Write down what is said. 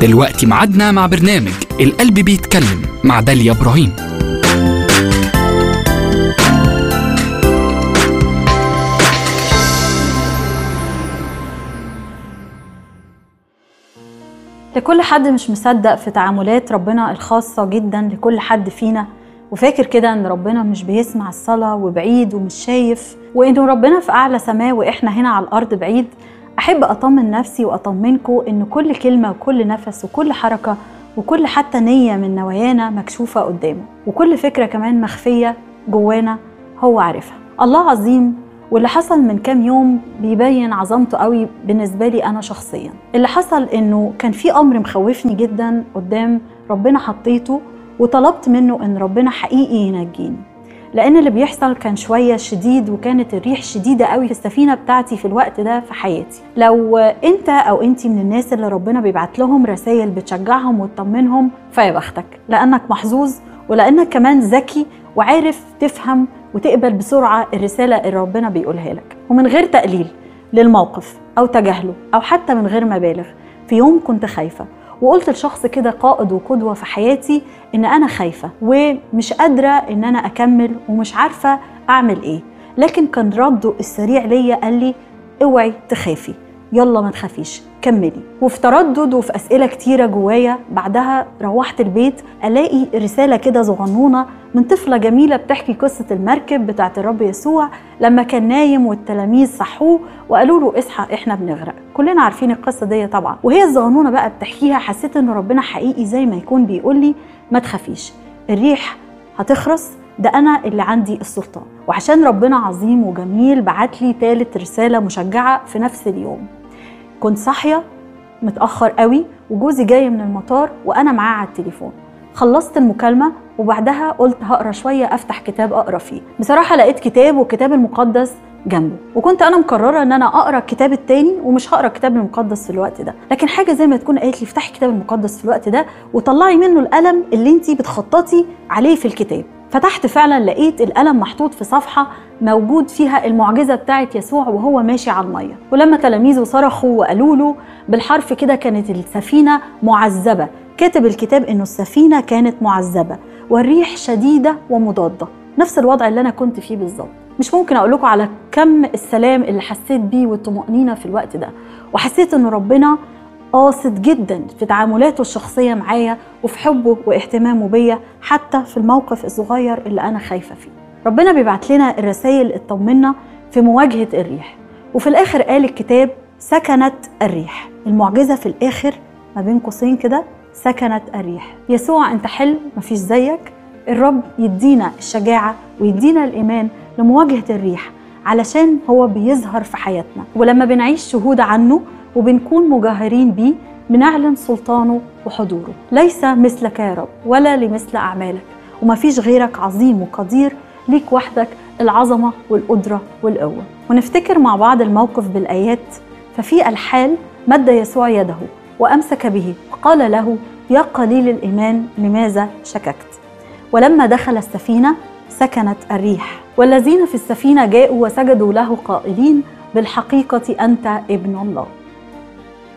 دلوقتي معادنا مع برنامج القلب بيتكلم مع داليا إبراهيم لكل حد مش مصدق في تعاملات ربنا الخاصة جدا لكل حد فينا وفاكر كده ان ربنا مش بيسمع الصلاة وبعيد ومش شايف وانه ربنا في اعلى سماء واحنا هنا على الارض بعيد احب اطمن نفسي واطمنكم ان كل كلمة وكل نفس وكل حركة وكل حتى نية من نوايانا مكشوفة قدامه وكل فكرة كمان مخفية جوانا هو عارفها الله عظيم واللي حصل من كام يوم بيبين عظمته قوي بالنسبة لي أنا شخصيا اللي حصل إنه كان في أمر مخوفني جدا قدام ربنا حطيته وطلبت منه إن ربنا حقيقي ينجيني لأن اللي بيحصل كان شوية شديد وكانت الريح شديدة قوي في السفينة بتاعتي في الوقت ده في حياتي لو أنت أو أنت من الناس اللي ربنا بيبعت لهم رسائل بتشجعهم وتطمنهم فيا بختك لأنك محظوظ ولأنك كمان ذكي وعارف تفهم وتقبل بسرعة الرسالة اللي ربنا بيقولها لك ومن غير تقليل للموقف أو تجاهله أو حتى من غير مبالغ في يوم كنت خايفة وقلت لشخص كده قائد وقدوة في حياتي إن أنا خايفة ومش قادرة إن أنا أكمل ومش عارفة أعمل إيه لكن كان رده السريع ليا قال لي اوعي تخافي يلا ما تخافيش كملي وفي تردد وفي اسئله كتيره جوايا بعدها روحت البيت الاقي رساله كده صغنونه من طفله جميله بتحكي قصه المركب بتاعه الرب يسوع لما كان نايم والتلاميذ صحوه وقالوا له اصحى احنا بنغرق كلنا عارفين القصه دي طبعا وهي الصغنونه بقى بتحكيها حسيت ان ربنا حقيقي زي ما يكون بيقول لي ما تخافيش الريح هتخرس ده انا اللي عندي السلطان وعشان ربنا عظيم وجميل بعت لي ثالث رساله مشجعه في نفس اليوم كنت صاحيه متاخر قوي وجوزي جاي من المطار وانا معاه على التليفون خلصت المكالمه وبعدها قلت هقرا شويه افتح كتاب اقرا فيه بصراحه لقيت كتاب والكتاب المقدس جنبه وكنت انا مقرره ان انا اقرا الكتاب التاني ومش هقرا الكتاب المقدس في الوقت ده لكن حاجه زي ما تكون قالت لي افتحي الكتاب المقدس في الوقت ده وطلعي منه القلم اللي انت بتخططي عليه في الكتاب فتحت فعلا لقيت القلم محطوط في صفحه موجود فيها المعجزه بتاعه يسوع وهو ماشي على الميه ولما تلاميذه صرخوا وقالوا له بالحرف كده كانت السفينه معذبه كاتب الكتاب انه السفينه كانت معذبه والريح شديده ومضاده نفس الوضع اللي انا كنت فيه بالظبط مش ممكن اقول لكم على كم السلام اللي حسيت بيه والطمانينه في الوقت ده وحسيت ان ربنا قاصد جدا في تعاملاته الشخصيه معايا وفي حبه واهتمامه بيا حتى في الموقف الصغير اللي انا خايفه فيه ربنا بيبعت لنا الرسائل الطمنا في مواجهه الريح وفي الاخر قال الكتاب سكنت الريح المعجزه في الاخر ما بين قوسين كده سكنت الريح يسوع انت حلو مفيش زيك الرب يدينا الشجاعه ويدينا الايمان لمواجهه الريح علشان هو بيظهر في حياتنا ولما بنعيش شهود عنه وبنكون مجاهرين بيه بنعلن سلطانه وحضوره ليس مثلك يا رب ولا لمثل أعمالك ومفيش غيرك عظيم وقدير ليك وحدك العظمة والقدرة والقوة ونفتكر مع بعض الموقف بالآيات ففي الحال مد يسوع يده وأمسك به وقال له يا قليل الإيمان لماذا شككت ولما دخل السفينة سكنت الريح والذين في السفينة جاءوا وسجدوا له قائلين بالحقيقة أنت ابن الله